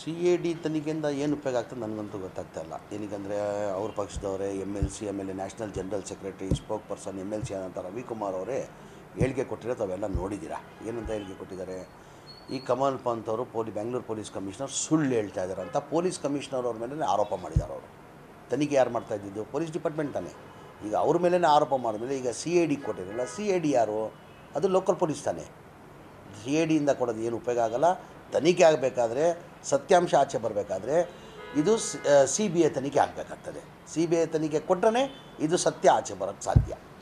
C A D ತನಿಖೆಯಿಂದ ಏನು ಉಪಯೋಗ ಆಗ್ತದೆ ನನಗಂತೂ ಗೊತ್ತಾಗ್ತಾ ಇಲ್ಲ ಏನಕ್ಕಂದರೆ ಅವ್ರ ಪಕ್ಷದವರೇ ಎಮ್ ಎಲ್ ಸಿ ಆಮೇಲೆ national general secretary spokesperson M L C ಆದಂಥ ರವಿಕುಮಾರ್ ಅವರೇ ಹೇಳಿಕೆ ಕೊಟ್ಟಿರೋದು ಅವೆಲ್ಲ ನೋಡಿದ್ದೀರಾ ಏನಂತ ಹೇಳಿಕೆ ಕೊಟ್ಟಿದ್ದಾರೆ ಈ ಕಮಲ್ ಪಂತ್ ಅವರು ಪೊಲಿ ಬೆಂಗಳೂರು ಪೊಲೀಸ್ ಕಮಿಷನರ್ ಸುಳ್ಳು ಹೇಳ್ತಾ ಇದ್ದಾರೆ ಅಂತ ಪೊಲೀಸ್ ಕಮಿಷನರ್ ಅವ್ರ ಮೇಲೆ ಆರೋಪ ಮಾಡಿದ್ದಾರೆ ಅವರು ತನಿಖೆ ಯಾರು ಮಾಡ್ತಾ ಇದ್ದಿದ್ದು ಪೊಲೀಸ್ ಡಿಪಾರ್ಟ್ಮೆಂಟ್ ತಾನೇ ಈಗ ಅವ್ರ ಮೇಲೇ ಆರೋಪ ಮಾಡಿದ್ಮೇಲೆ ಈಗ ಸಿ ಎ ಡಿ ಕೊಟ್ಟಿರಲ್ಲ ಸಿ ಎ ಡಿ ಯಾರು ಅದು ಲೋಕಲ್ ಪೊಲೀಸ್ ತಾನೇ ಸಿ ಎ ಡಿಯಿಂದ ಕೊಡೋದು ಏನು ಉಪಯೋಗ ಆಗಲ್ಲ ತನಿಖೆ ಆಗಬೇಕಾದ್ರೆ ಸತ್ಯಾಂಶ ಆಚೆ ಬರಬೇಕಾದ್ರೆ ಇದು ಸಿ ಬಿ ಐ ತನಿಖೆ ಆಗಬೇಕಾಗ್ತದೆ ಸಿ ಬಿ ಐ ತನಿಖೆ ಕೊಟ್ಟರೆ ಇದು ಸತ್ಯ ಆಚೆ ಬರೋಕ್ಕೆ ಸಾಧ್ಯ